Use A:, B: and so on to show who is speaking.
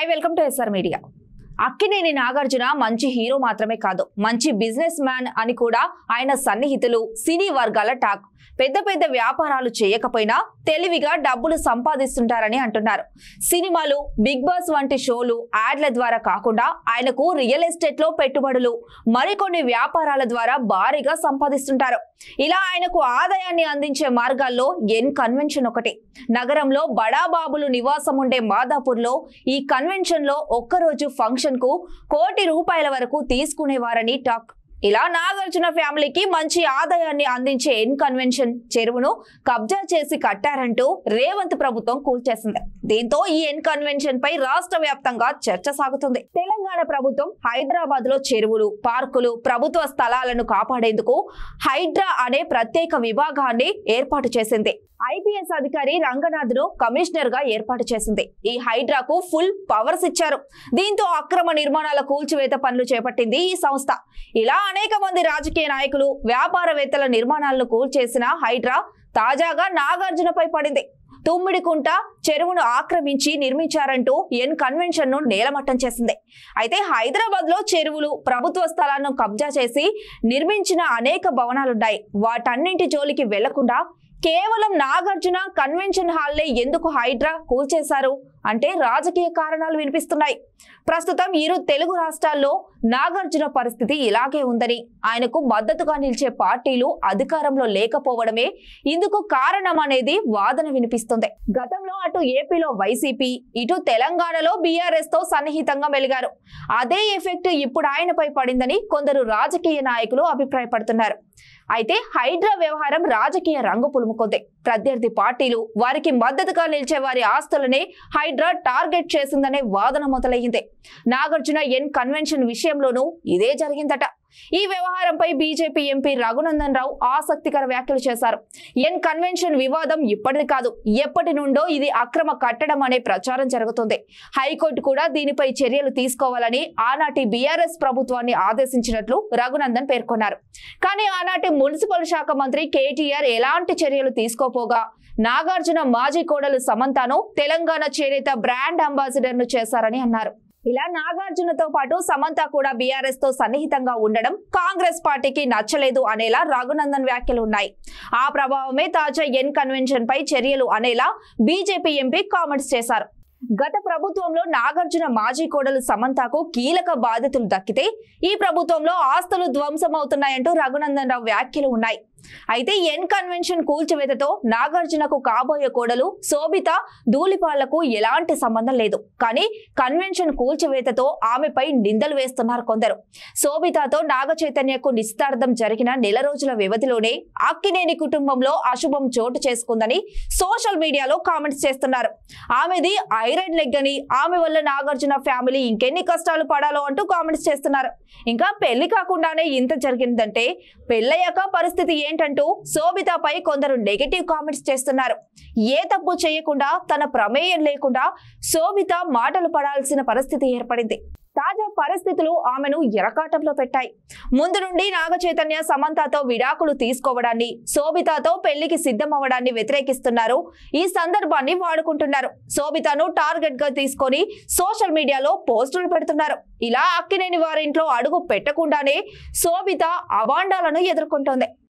A: high welcome to SR media Akkineni Nagarjuna మంచి hero మాత్రమే కాదు మంచి బిజినెస్ మ్యాన్ అని కూడా ఆయన సన్నిహితులు సినీ వర్గాల టాక్ పెద్ద పెద్ద వ్యాపారాలు చేయకపోయినా తెలివిగా డబ్బులు సంపాదిస్తుంటారని అంటున్నారు సినిమాలు బిగ్ బాస్ వంటి షోలు యాడ్ల ద్వారా కాకుండా ఆయనకు రియల్ ఎస్టేట్ లో పెట్టుబడులు మరికొన్ని వ్యాపారాల ద్వారా భారీగా సంపాదిస్తుంటారు ఇలా ఆయనకు ఆదాయాన్ని అందించే మార్గాల్లో ఎన్ కన్వెన్షన్ ఒకటి నగరంలో బడాబాబులు నివాసం ఉండే మాదాపూర్లో ఈ కన్వెన్షన్ లో ఒక్కరోజు ఫంక్షన్ కు కోటి రూపాయల వరకు తీసుకునేవారని టాక్ ఇలా నాగార్జున ఫ్యామిలీకి మంచి ఆదాయాన్ని అందించే ఎన్ కన్వెన్షన్ చెరువును కబ్జా చేసి కట్టారంటూ రేవంత్ ప్రభుత్వం కూల్చేసింది దీంతో ఈ ఎన్ కన్వెన్షన్ పై రాష్ట్ర వ్యాప్తంగా చర్చ సాగుతుంది తెలంగాణ ప్రభుత్వం హైదరాబాద్ లో చెరువులు పార్కులు ప్రభుత్వ స్థలాలను కాపాడేందుకు హైడ్రా అనే ప్రత్యేక విభాగాన్ని ఏర్పాటు చేసింది ఐపీఎస్ అధికారి రంగనాథ్ ను కమిషనర్ గా ఏర్పాటు చేసింది ఈ హైడ్రాకు ఫుల్ పవర్స్ ఇచ్చారు దీంతో అక్రమ నిర్మాణాల కూల్చివేత పనులు చేపట్టింది ఈ సంస్థ ఇలా అనేక మంది రాజకీయ నాయకులు వ్యాపారవేత్తల నిర్మాణాలను కూల్చేసిన హైడ్రా తాజాగా నాగార్జునపై పడింది తుమ్మిడికుంట చెరువును ఆక్రమించి నిర్మించారంటూ ఎన్ కన్వెన్షన్ ను నేలమట్టం చేసింది అయితే హైదరాబాద్ లో చెరువులు ప్రభుత్వ స్థలాలను కబ్జా చేసి నిర్మించిన అనేక భవనాలున్నాయి వాటన్నింటి జోలికి వెళ్లకుండా కేవలం నాగార్జున కన్వెన్షన్ హాల్లే ఎందుకు హైడ్రా కూల్చేశారు అంటే రాజకీయ కారణాలు వినిపిస్తున్నాయి ప్రస్తుతం ఇరు తెలుగు రాష్ట్రాల్లో నాగార్జున పరిస్థితి ఇలాగే ఉందని ఆయనకు మద్దతుగా నిలిచే పార్టీలు అధికారంలో లేకపోవడమే ఇందుకు కారణం అనేది వాదన వినిపిస్తుంది గతంలో అటు ఏపీలో వైసీపీ ఇటు తెలంగాణలో బీఆర్ఎస్ తో సన్నిహితంగా మెలిగారు అదే ఎఫెక్ట్ ఇప్పుడు ఆయనపై పడిందని కొందరు రాజకీయ నాయకులు అభిప్రాయపడుతున్నారు అయితే హైడ్రా వ్యవహారం రాజకీయ రంగు పులుముకుంది ప్రత్యర్థి పార్టీలు వారికి మద్దతుగా నిలిచే వారి ఆస్తులనే హైడ్రా టార్గెట్ చేసిందనే వాదన మొదలయ్యింది నాగార్జున ఎన్ కన్వెన్షన్ విషయంలోనూ ఇదే జరిగిందట ఈ వ్యవహారంపై బీజేపీ ఎంపీ రఘునందన్ రావు ఆసక్తికర వ్యాఖ్యలు చేశారు ఎన్ కన్వెన్షన్ వివాదం ఇప్పటిది కాదు ఎప్పటి నుండో ఇది అక్రమ కట్టడం అనే ప్రచారం జరుగుతుంది హైకోర్టు కూడా దీనిపై చర్యలు తీసుకోవాలని ఆనాటి బీఆర్ఎస్ ప్రభుత్వాన్ని ఆదేశించినట్లు రఘునందన్ పేర్కొన్నారు కానీ ఆనాటి మున్సిపల్ శాఖ మంత్రి కేటీఆర్ ఎలాంటి చర్యలు తీసుకోపోగా నాగార్జున మాజీ కోడలు సమంతను తెలంగాణ చేనేత బ్రాండ్ అంబాసిడర్ ను చేశారని అన్నారు ఇలా నాగార్జునతో పాటు సమంత కూడా బీఆర్ఎస్ తో సన్నిహితంగా ఉండడం కాంగ్రెస్ పార్టీకి నచ్చలేదు అనేలా రఘునందన్ వ్యాఖ్యలు ఉన్నాయి ఆ ప్రభావమే తాజా ఎన్ కన్వెన్షన్ పై చర్యలు అనేలా బీజేపీ ఎంపీ కామెంట్స్ చేశారు గత ప్రభుత్వంలో నాగార్జున మాజీ కోడలు సమంతకు కీలక బాధ్యతలు దక్కితే ఈ ప్రభుత్వంలో ఆస్తులు ధ్వంసమవుతున్నాయంటూ రఘునందన్ రావు వ్యాఖ్యలు ఉన్నాయి అయితే ఎన్ కన్వెన్షన్ కూల్చివేతతో నాగార్జునకు కాబోయే కోడలు శోభిత ధూళిపాళ్లకు ఎలాంటి సంబంధం లేదు కానీ కన్వెన్షన్ కూల్చివేతతో ఆమెపై నిందలు వేస్తున్నారు కొందరు శోభితతో నాగ చైతన్యకు నిశ్చితార్థం జరిగిన నెల రోజుల వ్యవధిలోనే అక్కినేని కుటుంబంలో అశుభం చోటు చేసుకుందని సోషల్ మీడియాలో కామెంట్స్ చేస్తున్నారు ఆమెది ఐరన్ లెగ్ అని ఆమె వల్ల నాగార్జున ఫ్యామిలీ ఇంకెన్ని కష్టాలు పడాలో అంటూ కామెంట్స్ చేస్తున్నారు ఇంకా పెళ్లి కాకుండానే ఇంత జరిగిందంటే పెళ్ళయ్యాక పరిస్థితి ఏంటంటూ శోభితపై కొందరు నెగటివ్ కామెంట్స్ చేస్తున్నారు ఏ తప్పు చేయకుండా తన ప్రమేయం లేకుండా శోభిత మాటలు పడాల్సిన పరిస్థితి ఏర్పడింది తాజా పరిస్థితులు ఆమెను ఎరకాటంలో పెట్టాయి ముందు నుండి నాగ చైతన్య సమంతతో విడాకులు తీసుకోవడాన్ని శోభితతో పెళ్లికి సిద్ధం అవ్వడాన్ని వ్యతిరేకిస్తున్నారు ఈ సందర్భాన్ని వాడుకుంటున్నారు శోభితను టార్గెట్ గా తీసుకొని సోషల్ మీడియాలో పోస్టులు పెడుతున్నారు ఇలా అక్కినేని వారింట్లో అడుగు పెట్టకుండానే శోభిత అవాండాలను ఎదుర్కొంటోంది